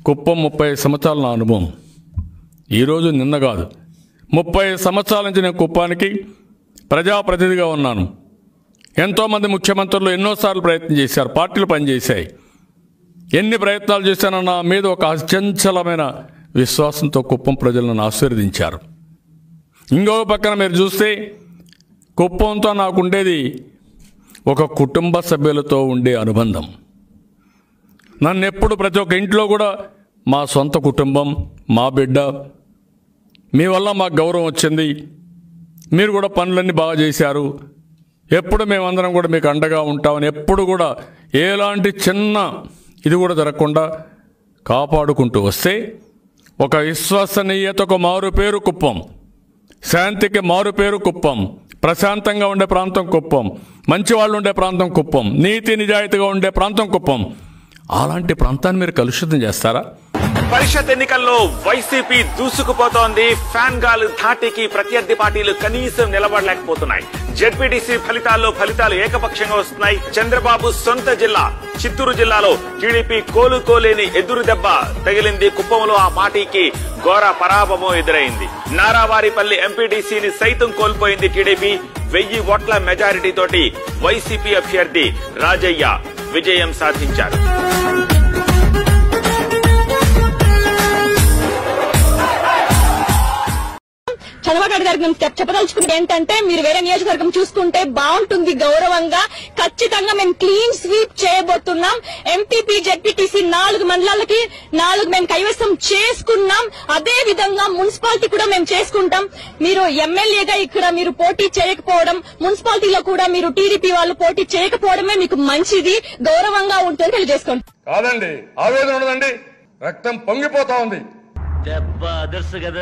కుప్పం ముప్పై సంవత్సరాల నా అనుభవం ఈరోజు నిన్న కాదు ముప్పై సంవత్సరాల నుంచి నేను కుప్పానికి ప్రజాప్రతినిధిగా ఉన్నాను ఎంతోమంది ముఖ్యమంత్రులు ఎన్నోసార్లు ప్రయత్నం చేశారు పార్టీలు పనిచేశాయి ఎన్ని ప్రయత్నాలు చేశానో నా మీద ఒక అత్యంచలమైన విశ్వాసంతో కుప్పం ప్రజలు నన్ను ఆశీర్వదించారు ఇంకో పక్కన మీరు చూస్తే కుప్పంతో నాకు ఉండేది ఒక కుటుంబ సభ్యులతో ఉండే అనుబంధం నన్ను ఎప్పుడు ప్రతి ఒక్క ఇంట్లో కూడా మా సొంత కుటుంబం మా బిడ్డ మీ వల్ల మాకు గౌరవం వచ్చింది మీరు కూడా పనులన్నీ బాగా చేశారు ఎప్పుడు మేమందరం కూడా మీకు అండగా ఉంటామని ఎప్పుడు కూడా ఎలాంటి చిన్న ఇది కూడా జరగకుండా కాపాడుకుంటూ వస్తే ఒక విశ్వసనీయతకు మారు పేరు కుప్పం శాంతికి మారు పేరు కుప్పం ప్రశాంతంగా ఉండే ప్రాంతం కుప్పం మంచి వాళ్ళు ఉండే ప్రాంతం కుప్పం నీతి నిజాయితీగా ఉండే ప్రాంతం కుప్పం అలాంటి ప్రాంతాన్ని మీరు కలుషితం చేస్తారా పరిషత్ ఎన్నికల్లో వైసీపీ దూసుకుపోతోంది ఫ్యాన్ గాలు ధాటికి ప్రత్యర్థి పార్టీలు కనీసం నిలబడలేకపోతున్నాయి జెడ్పీటీసీ ఫలితాల్లో ఫలితాలు ఏకపక్షంగా వస్తున్నాయి చంద్రబాబు సొంత జిల్లా చిత్తూరు జిల్లాలో టీడీపీ కోలుకోలేని ఎదురు దెబ్బ తగిలింది కుప్పంలో ఆ పార్టీకి ఘోర పరాభవం ఎదురైంది నారావారిపల్లి ఎంపీటీసీని సైతం కోల్పోయింది టీడీపీ వెయ్యి ఓట్ల మెజారిటీ తోటి వైసీపీ అభ్యర్థి రాజయ్య విజయం సాధించారు చంద్రబాబు నాయుడు గారికి మేము చెప్- చెప్పదలుచుకుంటే ఏంటంటే మీరు వేరే నియోజకవర్గం చూసుకుంటే బాగుంటుంది గౌరవంగా ఖచ్చితంగా మేము క్లీన్ స్వీప్ చేయబోతున్నాం ఎంపీపీ జెడ్పీటీసీ నాలుగు మండలాలకి నాలుగు మేము కైవసం చేసుకున్నాం అదే విధంగా మున్సిపాలిటీ కూడా మేము చేసుకుంటాం మీరు ఎమ్మెల్యేగా ఇక్కడ మీరు పోటీ చేయకపోవడం మున్సిపాలిటీలో కూడా మీరు టీడీపీ వాళ్ళు పోటీ చేయకపోవడమే మీకు మంచిది గౌరవంగా ఉంటుంది తెలియజేసుకోండి కాదండి ఆవేదన ఉండదండి రక్తం పొంగిపోతా ఉంది దెబ్బ అదర్సు కదా